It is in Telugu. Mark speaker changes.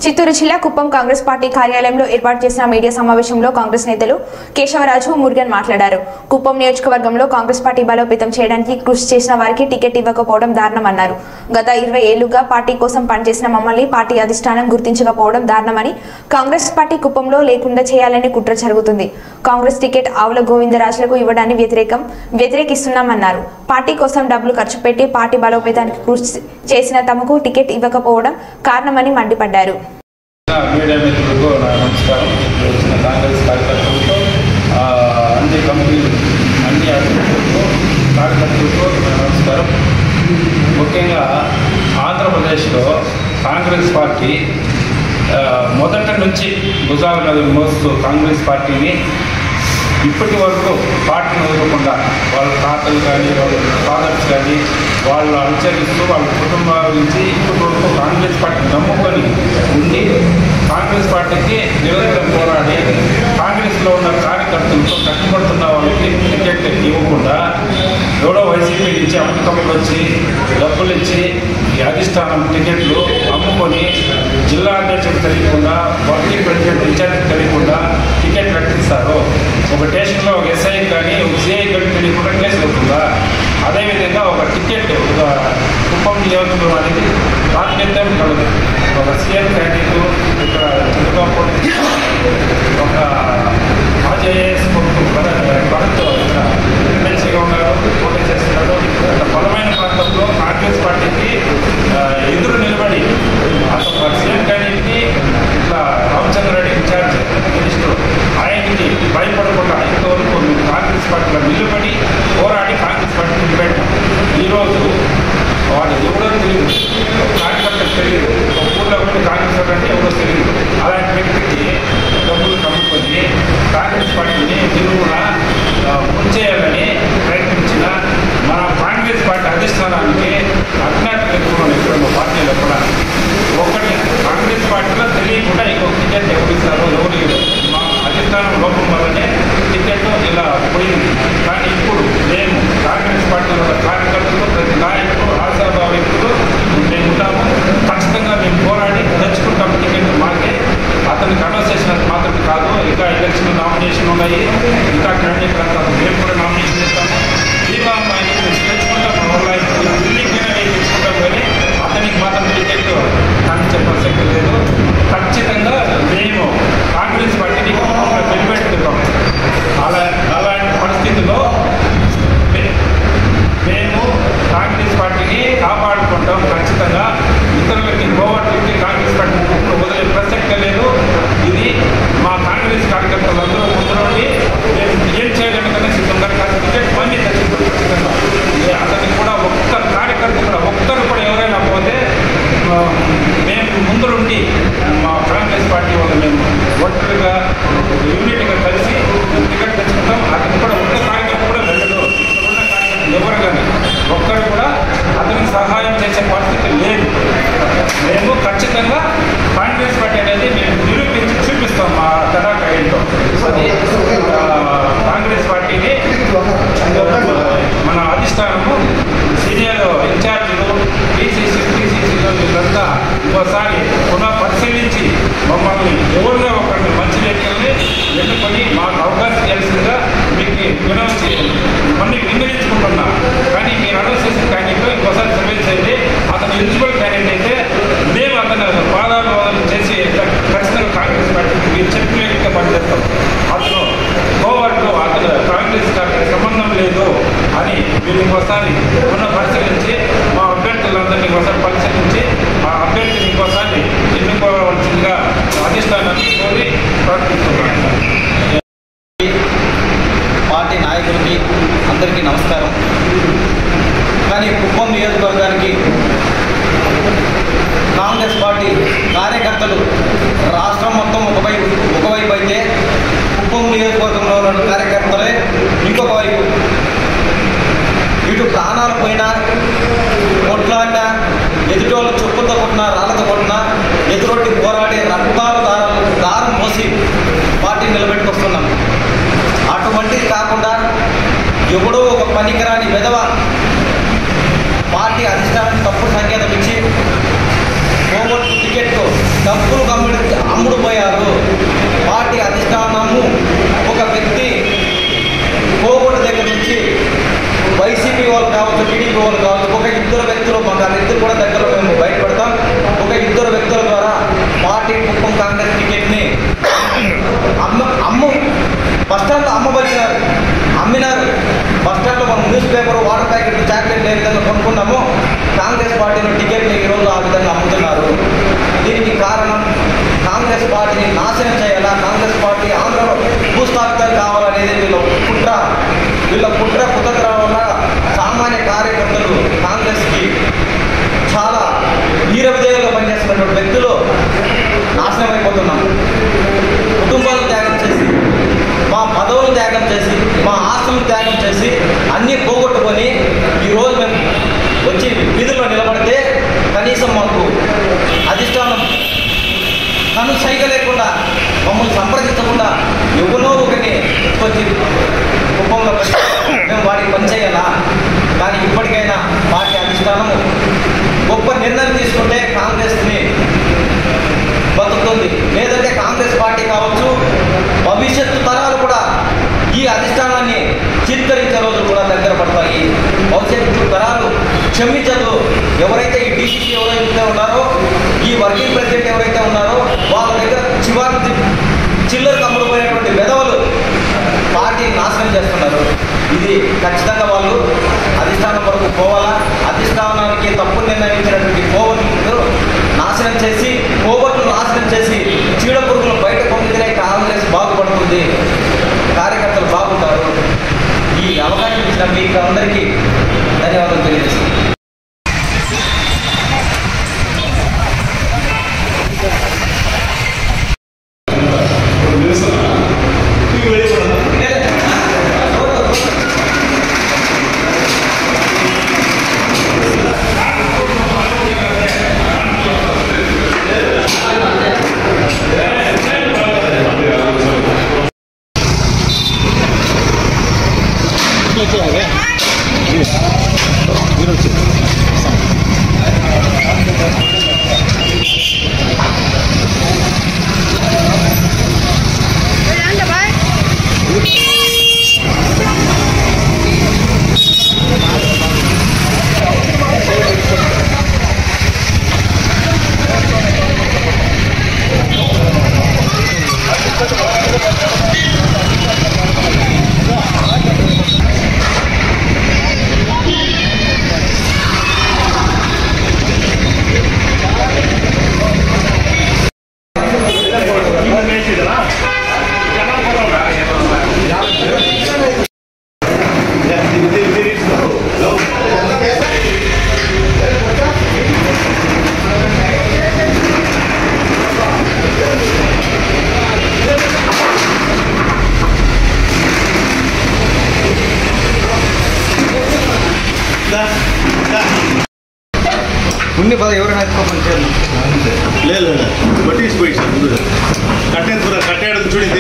Speaker 1: చిత్తూరు జిల్లా కుప్పం కాంగ్రెస్ పార్టీ కార్యాలయంలో ఏర్పాటు చేసిన మీడియా సమావేశంలో కాంగ్రెస్ నేతలు కేశవరాజు మురుగన్ మాట్లాడారు కుప్పం నియోజకవర్గంలో కాంగ్రెస్ పార్టీ బలోపేతం చేయడానికి కృషి చేసిన వారికి టికెట్ ఇవ్వకపోవడం దారుణమన్నారు గత ఇరవై ఏళ్లుగా పార్టీ కోసం పనిచేసిన మమ్మల్ని పార్టీ అధిష్టానం గుర్తించకపోవడం దారుణమని కాంగ్రెస్ పార్టీ కుప్పంలో లేకుండా చేయాలని కుట్ర జరుగుతుంది కాంగ్రెస్ టికెట్ ఆవుల గోవిందరాజులకు ఇవ్వడాన్ని వ్యతిరేకం వ్యతిరేకిస్తున్నామన్నారు పార్టీ కోసం డబ్బులు ఖర్చు పెట్టి పార్టీ బలోపేతానికి కృషి చేసిన తమకు టికెట్ ఇవ్వకపోవడం కారణమని మండిపడ్డారు
Speaker 2: మీడియా మిత్రులకు నా నమస్కారం ఇప్పుడు వచ్చిన కాంగ్రెస్ కార్యకర్తలతో ఆ, అన్ని కంపెనీలు అన్ని అధికారులకు కార్యకర్తలకు నా నమస్కారం ముఖ్యంగా ఆంధ్రప్రదేశ్లో కాంగ్రెస్ పార్టీ ఆ, మొదటి నుంచి భుజాల మీద మోస్తూ కాంగ్రెస్ పార్టీని ఇప్పటి వరకు పార్టీని వదలకుండా వాళ్ళ తాతలు కానీ వాళ్ళ ఫాదర్స్ కానీ వాళ్ళు అనుసరిస్తూ వాళ్ళ కుటుంబాల నుంచి ఇప్పటి వరకు కాంగ్రెస్ పార్టీ నమ్ముకొని ఉండి కాంగ్రెస్ పార్టీకి నిరంతరం పోరాడి కాంగ్రెస్లో ఉన్న కార్యకర్తలతో కష్టపడుతున్న వాళ్ళకి టికెట్ ఇవ్వకుండా ఎవడో వైసీపీ నుంచి అమ్మకములు వచ్చి డబ్బులు ఇచ్చి ఈ అధిష్టానం టికెట్లు అమ్ముకొని జిల్లా అధ్యక్షుడు తెలియకుండా వర్కింగ్ ప్రెసిడెంట్ ఇన్ఛార్జ్ తెలియకుండా టికెట్ ప్రకటిస్తారు ఒక స్టేషన్లో ఒక ఎస్ఐ కానీ ఒక సిఐ కానీ తెలియకుండా కేసు అవుతుందా అదేవిధంగా ఒక టికెట్ ఒక కుప్పం నియోజకవర్గం అనేది ప్రాతినిధ్యం కలదు ఒక సీఎం క్యాండిడేట్ ఇక్కడ చంద్రబాబు ఒక మాజీ ఐఏఎస్ కొడుకు భరత్ భరత్ ఇక్కడ ఎమ్మెల్సీగా ఉన్నారు పోటీ చేస్తున్నారు అంత బలమైన ప్రాంతంలో కాంగ్రెస్ పార్టీకి ఆ, ఎదురు నిలబడి అసలు ఒక సీఎం క్యాండిడేట్ని ఇట్లా రామచంద్ర రెడ్డి ఇన్ఛార్జ్ మినిస్టర్ ఆయనకి భయపడకుండా ఇంతవరకు మేము కాంగ్రెస్ పార్టీలో నిలబడి పోరాడి కాంగ్రెస్ పార్టీ నిలబెట్టాం ఈరోజు వాడు ఎవడో తెలియదు ఒక కార్యకర్తకు తెలియదు ఒక ఊళ్ళో కూడా కాంగ్రెస్ పార్టీ అంటే ఎవరో తెలియదు అలాంటి వ్యక్తికి డబ్బులు కమ్ముకొని కాంగ్రెస్ పార్టీని నిలువున ఆ, ముంచేయాలని ప్రయత్నించిన మన కాంగ్రెస్ పార్టీ అధిష్టానానికి అజ్ఞాత వ్యక్తులు ఇక్కడ ఉన్న పార్టీలో కూడా ఒకటి కాంగ్రెస్ పార్టీలో తెలియకుండా ఇంకొక టికెట్ ఎవరు ఇస్తారో ఎవరు ఇవ్వరు. మా అధిష్టానం లోపం వల్లనే టికెట్ ఇలా పోయింది కానీ ఇప్పుడు మేము కాంగ్రెస్ పార్టీలో ఉన్న కార్యకర్తలు ప్రతి నాయకులు ఆశాభావ వ్యక్తులు మేము ఉంటాము ఖచ్చితంగా మేము పోరాడి తెచ్చుకుంటాం టికెట్ మాకే అతనికి అనౌన్స్ చేసినంత మాత్రం కాదు ఇంకా ఎలక్షన్ నామినేషన్ ఉన్నాయి ఇంకా క్యాండిడేట్ అంతా మేము కూడా నామినేషన్ చేస్తాము దీపా అమ్మాయిని మేము తెచ్చుకుంటాం మా వల్ల ఢిల్లీకైనా మేము తెచ్చుకుంటాం కానీ అతనికి మాత్రం టికెట్ కనిపించే ప్రసక్తి లేదు ఖచ్చితంగా మేము కాంగ్రెస్ పార్టీని కుటుంబంలో నిలబెట్టుకుంటాం అలా అలాంటి పరిస్థితుల్లో మే- మేము కాంగ్రెస్ పార్టీని కాపాడుకుంటాం ఖచ్చితంగా ఇతరులకి గోవర్లకి కాంగ్రెస్ పార్టీ వదిలే ప్రసక్తే లేదు ఇది మా కాంగ్రెస్ కార్యకర్తలందరూ ముందులోని మేము ఏం చేయగలిగితే సిద్ధంగా కాదు టికెట్ మళ్ళీ తెచ్చుకుంటాం ఖచ్చితంగా ఏ అతనికి కూడా ఒక్క కార్యకర్త కూడా ఒక్కరు కూడా ఎవరైనా పోతే ఆ, మేము ముందుండి మా కాంగ్రెస్ పార్టీ వాళ్ళు మేము ఒంటరిగా యూనిట్గా కలిసి టికెట్ తెచ్చుకుంటాం అతను కూడా ఒక్క కార్యకర్త కూడా వెళ్ళదు ఇక్కడ ఉన్న కార్యకర్తలు ఎవరు కానీ ఒక్కరు కూడా అతనికి సహాయం చేసే పరిస్థితి లేదు మేము ఖచ్చితంగా కాంగ్రెస్ పార్టీ అనేది మేము నిరూపించి చూపిస్తాం మా తడాక ఏంటో అది ఆ, కాంగ్రెస్ పార్టీని మన అధిష్టానము సీనియర్ ఇన్ఛార్జీలు డీసీసీ టీసీసీలు వీళ్ళంతా ఇంకోసారి పునః పరిశీలించి మమ్మల్ని ఎవరిగా ఒకరిని మంచి వ్యక్తుల్ని ఎన్నుకొని మాకు అవకాశం ఇవ్వాల్సిందిగా మీకు వినవచ్చి మళ్ళీ విన్నవించుకుంటున్నా కానీ మీరు అనౌన్స్ చేసిన క్యాండిడేట్ ఇంకోసారి సర్వే చేయండి అతను ఎలిజిబుల్ క్యాండిడేట్ అయితే మేము అతను పాదాభివాదం చేసి ఖచ్చితంగా కాంగ్రెస్ పార్టీకి మీరు చెప్పిన వ్యక్తిగా పనిచేస్తాం అతను గోవాలో అతను కాంగ్రెస్ పార్టీకి సంబంధం లేదు అని మీరు ఇంకోసారి పునః పరిశీలించి మా అభ్యర్థులందరినీ ఇంకోసారి పరిశీలించి ఆ అభ్యర్థిని ఇంకోసారి ఎన్నుకోవాల్సిందిగా అధిష్టానాన్ని కోరి ప్రార్థిస్తున్నాను
Speaker 3: పార్టీ నాయకులకి అందరికీ నమస్కారం కానీ కుప్పం నియోజకవర్గానికి కాంగ్రెస్ పార్టీ కార్యకర్తలు రాష్ట్రం మొత్తం ఒకవైపు ఒకవైపు అయితే కుప్పం నియోజకవర్గంలో ఉన్న కార్యకర్తలే ఇంకొక వైపు ఇటు ప్రాణాలు పోయినా కొట్లాడినా ఎదుటోళ్ళు చెప్పులతో కొట్టినా రాళ్ళతో కొట్టినా ఎదురొట్టి పోరాడి రక్తాల దారాలు దారం మోసి పార్టీ నిలబెట్టుకొస్తున్నాం అటువంటిది కాకుండా ఎవడో ఒక పనికిరాని విధవ పార్టీ అధిష్టానానికి తప్పుడు సంకేతం ఇచ్చి కోవట్టు టికెట్తో డబ్బులు నుంచి వైసీపీ వాళ్ళు కావచ్చు టీడీపీ వాళ్ళు కావచ్చు ఒక ఇద్దరు వ్యక్తులు మాకు ఆ ఇద్దరు కూడా దగ్గరలో మేము బయటపడతాం ఒక ఇద్దరు వ్యక్తుల ద్వారా పార్టీ కుప్పం కాంగ్రెస్ టికెట్ని అమ్మ అమ్మ బస్ స్టాండ్లో అమ్మబలినారు అమ్మినారు బస్ స్టాండ్లో మనం news paper water packet chocolate ఏ విధంగా కొనుక్కున్నామో కాంగ్రెస్ పార్టీలో టికెట్లు ఈరోజు ఆ విధంగా అమ్ముతున్నారు దీనికి కారణం కాంగ్రెస్ పార్టీని నాశనం చేయాలా కాంగ్రెస్ పార్టీ ఆంధ్రలో భూస్థాపితం కావాలనేది వీళ్ళ కుట్ర వీళ్ళ కుట్ర కుతంత్రం వల్ల సామాన్య కార్యకర్తలు కాంగ్రెస్కి చాలా వీర విధేయులుగా పనిచేస్తున్నటువంటి వ్యక్తులు నాశనం అయిపోతున్నాం కుటుంబాలు త్యాగం చేసి మా పదవులు త్యాగం చేసి మా ఆస్తులు త్యాగం చేసి అన్నీ పోగొట్టుకొని ఈరోజు మేము వచ్చి వీధుల్లో నిలబడితే కనీసం మాకు అధిష్టానం తను సైగ లేకుండా మమ్మల్ని సంప్రదించకుండా ఎవరో ఒకరిని వచ్చి కుప్పంలో పెట్టి మేము వాడికి పనిచేయాలా కానీ ఇప్పటికైనా పార్టీ అధిష్టానము గొప్ప నిర్ణయం తీసుకుంటే కాంగ్రెస్ని బతుకుతుంది లేదంటే కాంగ్రెస్ పార్టీ కావచ్చు భవిష్యత్తు తరాలు కూడా ఈ అధిష్టానాన్ని చిత్కరించే రోజులు కూడా దగ్గర పడతాయి భవిష్యత్తు తరాలు క్షమించదు ఎవరైతే ఈ డీసీసీ ఎవరైతే ఉన్నారో ఈ వర్కింగ్ ప్రెసిడెంట్ ఎవరైతే ఉన్నారో వాళ్ళ దగ్గర చివరి చిల్లర కమ్ముడుపోయినటువంటి వెధవలు పార్టీని నాశనం చేస్తున్నారు ఇది ఖచ్చితంగా వాళ్ళు అధిష్టానం వరకు పోవాలా అధిష్టానానికి తప్పు నిర్ణయించినటువంటి కోవట్లు నాశనం చేసి కోవట్లు నాశనం చేసి చీడ పురుగులు బయట పొందితేనే కాంగ్రెస్ బాగుపడుతుంది కార్యకర్తలు బాగుంటారు ఈ అవకాశం ఇచ్చిన మీకు అందరికీ ధన్యవాదాలు తెలియజేస్తాను ఉన్ని పద ఎవరైనా ఎత్తుకోమని చేయాలి
Speaker 4: లేదు లేదు బట్టి పోయి సార్ ముందు కట్టేది కట్టాడు చూడండి